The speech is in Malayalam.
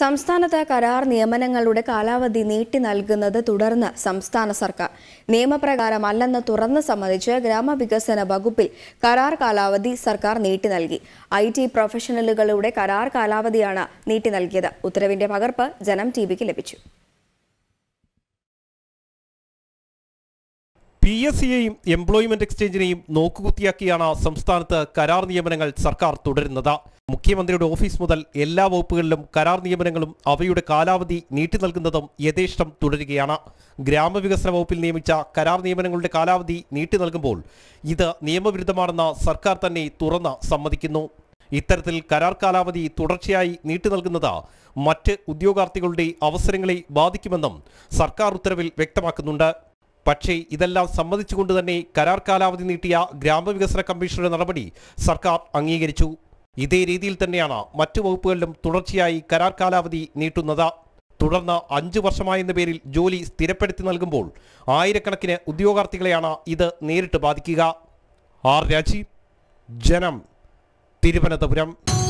സംസ്ഥാനത്ത് കരാർ നിയമനങ്ങളുടെ കാലാവധി നീട്ടി നൽകുന്നത് തുടർന്ന് സംസ്ഥാന സർക്കാർ നിയമപ്രകാരമല്ലെന്ന് തുറന്ന് സമ്മതിച്ച് ഗ്രാമവികസന വകുപ്പിൽ കരാർ കാലാവധി സർക്കാർ നീട്ടി നൽകി ഐ ടി പ്രൊഫഷണലുകളുടെ കരാർ കാലാവധിയാണ് നീട്ടി നൽകിയത് ഉത്തരവിന്റെ പകർപ്പ് ജനം ടി വിക്ക് ലഭിച്ചു പി എസ് സിയെയും എംപ്ലോയ്മെന്റ് എക്സ്ചേഞ്ചിനെയും നോക്കുകുത്തിയാക്കിയാണ് സംസ്ഥാനത്ത് കരാർ നിയമനങ്ങൾ സർക്കാർ തുടരുന്നത് മുഖ്യമന്ത്രിയുടെ ഓഫീസ് മുതൽ എല്ലാ വകുപ്പുകളിലും കരാർ നിയമനങ്ങളും അവയുടെ കാലാവധി നീട്ടി നൽകുന്നതും യഥേഷ്ടം തുടരുകയാണ് ഗ്രാമവികസന വകുപ്പിൽ നിയമിച്ച കരാർ നിയമനങ്ങളുടെ കാലാവധി നീട്ടി നൽകുമ്പോൾ ഇത് നിയമവിരുദ്ധമാണെന്ന് സർക്കാർ തന്നെ തുറന്ന് സമ്മതിക്കുന്നു ഇത്തരത്തിൽ കരാർ കാലാവധി തുടർച്ചയായി നീട്ടി നൽകുന്നത് മറ്റ് ഉദ്യോഗാർത്ഥികളുടെ അവസരങ്ങളെ ബാധിക്കുമെന്നും സർക്കാർ ഉത്തരവിൽ വ്യക്തമാക്കുന്നുണ്ട് പക്ഷേ ഇതെല്ലാം സമ്മതിച്ചുകൊണ്ട് തന്നെ കരാർ കാലാവധി നീട്ടിയ ഗ്രാമവികസന കമ്മീഷണറുടെ നടപടി സർക്കാർ അംഗീകരിച്ചു ഇതേ രീതിയിൽ തന്നെയാണ് മറ്റു വകുപ്പുകളിലും തുടർച്ചയായി കരാർ കാലാവധി നീട്ടുന്നത് തുടർന്ന് അഞ്ചു വർഷമായെന്ന പേരിൽ ജോലി സ്ഥിരപ്പെടുത്തി നൽകുമ്പോൾ ആയിരക്കണക്കിന് ഉദ്യോഗാർത്ഥികളെയാണ് ഇത് നേരിട്ട് ബാധിക്കുക ആർ രാജീവ് ജനം തിരുവനന്തപുരം